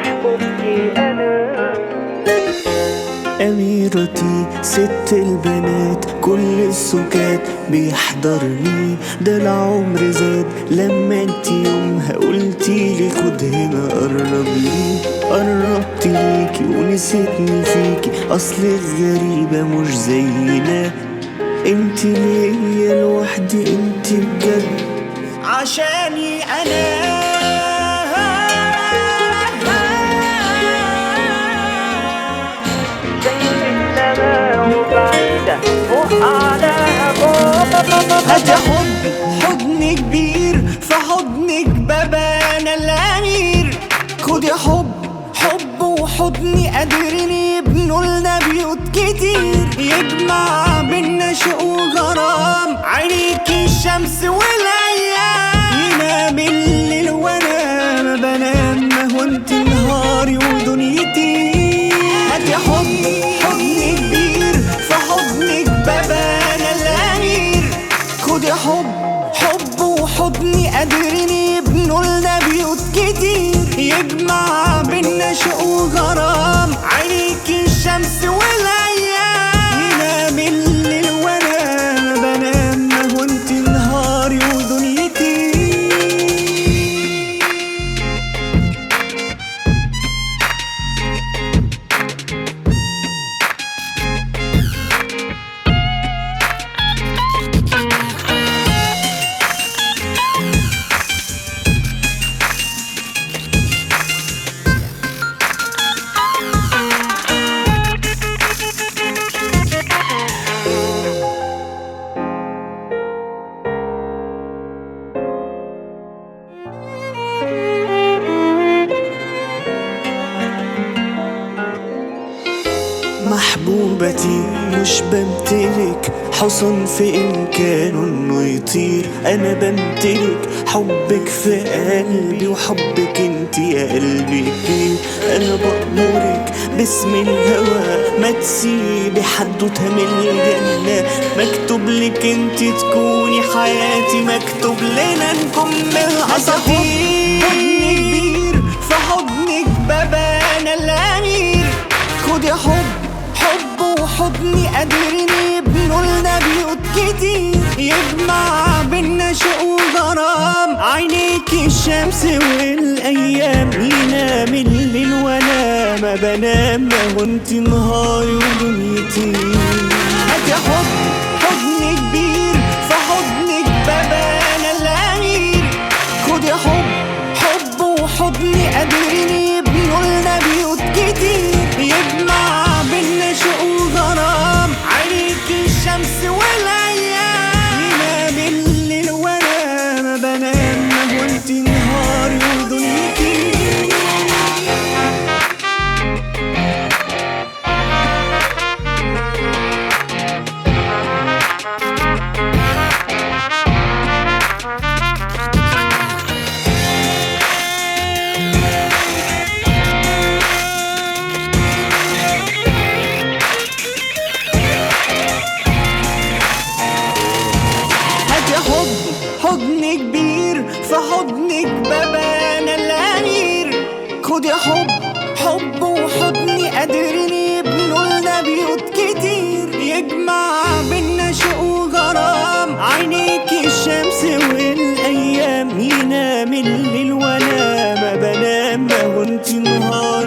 محبوبتي أنا أميرتي ست البنات كل السكات بيحضرني ده العمر زاد لما انت يومها قلتيلي خد هنا قرب لي قربت ليكي ونسيتني فيكي اصل غريبة مش زينا انت ليا لوحدي انت بجد عشاني انا زي السما وبعيدة فوق أعلاها فوق هات يا حبي حضن كبير في حضنك بابا انا الامير خد يا حب حب وحضني قادرين يبنوا لنا بيوت كتير يجمع بينا شوق وغرام عينيكي الشمس والايام ينام الليل وانا ما بنام ما هو انت نهاري ودنيتي هات يا حب حضن كبير في حضنك بابا انا الامير خد يا حب حب وحضني قادرين يبنوا لنا بيوت كتير يجمع بينا شوق وغرام عينيكي الشمس والايام ينام الليل وانا ما بنام ما هو انت نهاري ودنيتي محبوبتي مش بمتلك حصن في إمكانه إنه يطير أنا بمتلك حبك في قلبي وحبك انت يا قلبي كبير أنا بأمرك باسم الهوى ما تسيبي حدوتها من الجنة مكتوب لك انت تكوني حياتي مكتوب لنا نكمل أساطير حضن كبير في حضنك بابا أنا الأمير خد يا حب حب وحضني قادرين يبنوا لنا بيوت كتير يجمع بينا شوق وغرام عينيكي الشمس والايام ينام الليل وانا ما بنام ما هو انت نهاري ودنيتي هات يا حب حضن كبير في حضنك بابا انا الامير خد يا حب حب وحضني قادرين يبنوا لنا بيوت كتير يجمع بينا شوق وغرام عليك الشمس والايام ينام الليل وانا ما بنام ما هو انت نهاري ودنيتي هات يا حضن حضن كبير في حضنك بابا انا الامير خد يا حب حب وحضني قادرين يبنوا لنا بيوت كتير يجمع بينا شوق وغرام عينيكي الشمس والايام ينام الليل وانا ما بنام ما هو انت نهار